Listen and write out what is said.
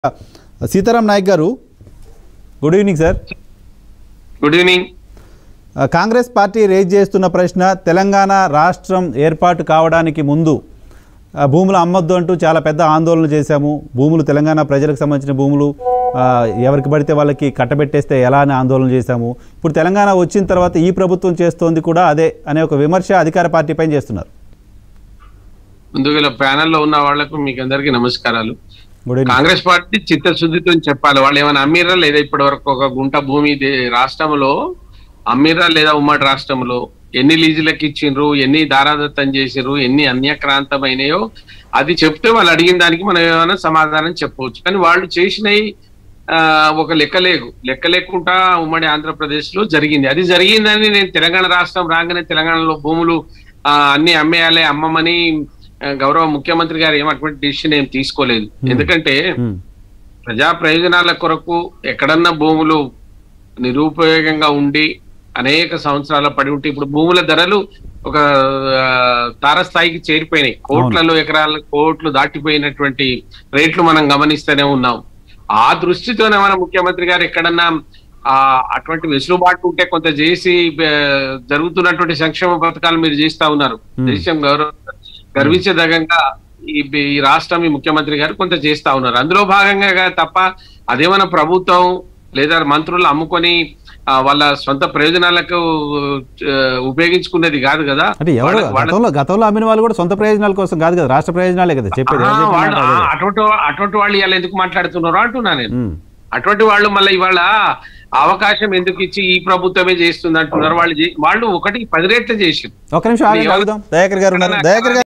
సీతారాం నాయక్ గారు good evening sir good evening ఆ, Congress party raise చేస్తున్న ప్రశ్న తెలంగాణ రాష్ట్రం ఏర్పాటు కావడానికి ముందు ఆ, భూములు అమ్మొద్దు అంటూ చాలా పెద్ద ఆందోళన చేశాము భూములు తెలంగాణ ప్రజలకు సంబంధించిన భూములు ఆ, ఎవరికి పడితే వాళ్ళకి కట్టబెట్టేస్తే ఎలా అని ఆందోళన చేశాము ఇప్పుడు తెలంగాణ వచ్చిన తర్వాత ఈ ప్రభుత్వం చేస్తోంది కూడా అదే అనే ఒక విమర్శ అధికార పార్టీ పైన చేస్తున్నారు ముందుగా ప్యానెల్లో ఉన్న వాళ్లకు మీకు అందరికీ నమస్కారాలు గుడ్ ఈవినింగ్ కాంగ్రెస్ పార్టీ చిత్తశుద్ధితో చెప్పాలి వాళ్ళు ఏమైనా అమ్మిర్రా లేదా ఇప్పటి వరకు ఒక గుంట భూమి దే- రాష్ట్రంలో అమ్మిర్రా లేదా ఉమ్మడి రాష్ట్రంలో ఎన్ని లీజులకు ఇచ్చిండ్రు ఎన్ని దారాదత్తం చేసిర్రు ఎన్ని అన్యక్రాంతమైనయో అది చెప్తే వాళ్ళు అడిగిన దానికి మనం ఏమైనా సమాధానం చెప్పవచ్చు కానీ వాళ్ళు చేసినవి ఆ, ఒక లెక్కలేగు లెక్క లేకుండా ఉమ్మడి ఆంధ్రప్రదేశ్ లో జరిగింది అది జరిగిందని నేను తెలంగాణ రాష్ట్రం రాగానే తెలంగాణలో భూములు ఆ, అన్ని అమ్మేయాలి అమ్మమని ఆ, గౌరవ ముఖ్యమంత్రి గారు ఏం అటువంటి డిసిషన్ ఏం తీసుకోలేదు ఎందుకంటే ఉమ్, ప్రజా ప్రయోజనాల కొరకు ఎక్కడన్నా భూములు నిరుపయోగంగా ఉండి అనేక సంవత్సరాల పడి ఉంటే ఇప్పుడు భూముల ధరలు ఒక ఆ, తారస్థాయికి చేరిపోయినాయి కోట్లలో ఎకరాల కోట్లు దాటిపోయినటువంటి రేట్లు మనం గమనిస్తూనే ఉన్నాం ఆ దృష్టితోనే మన ముఖ్యమంత్రి గారు ఎక్కడన్నా ఆ అటువంటి వెసులుబాటు ఉంటే కొంత చేసి ఆ, జరుగుతున్నటువంటి సంక్షేమ పథకాలు మీరు చేస్తా ఉన్నారు దేశం గౌరవ గర్వించదగంగా ఈ ఈ రాష్ట్రం ఈ ముఖ్యమంత్రి గారు కొంత చేస్తా ఉన్నారు అందులో భాగంగా తప్ప అదేమన్నా ప్రభుత్వం లేదా మంత్రులు అమ్ముకొని ఆ, వాళ్ళ సొంత ప్రయోజనాలకు ఆ, ఉపయోగించుకునేది కాదు కదా అంటే ఎవరు వాళ్ళ- వాళ్ళ- గతంలో గతంలో అమ్మిన వాళ్ళు కూడా సొంత ప్రయోజనాల కోసం కాదు కదా రాష్ట్ర ప్రయోజనాలే కదా చెప్పేది ఆ, ఎవరు చెప్పిన వాళ్ళు మాట ఆ, అదే. అటువంటి అటువంటి వాళ్ళు ఇలా ఎందుకు మాట్లాడుతున్నారో అంటున్నా నేను ఉమ్. అటువంటి వాళ్ళు మళ్ళీ ఇవాళ అవకాశం ఎందుకు ఇచ్చి ఈ ప్రభుత్వమే చేస్తుంది అంటున్నారు వాళ్ళు చే- వాళ్ళు ఒకటి పది రేట్లు చేసి ఒక్క నిమిషం ఆగండి, ఆగుదాం దయాకర్ గారు ఉన్నారు దయాకర్ గారు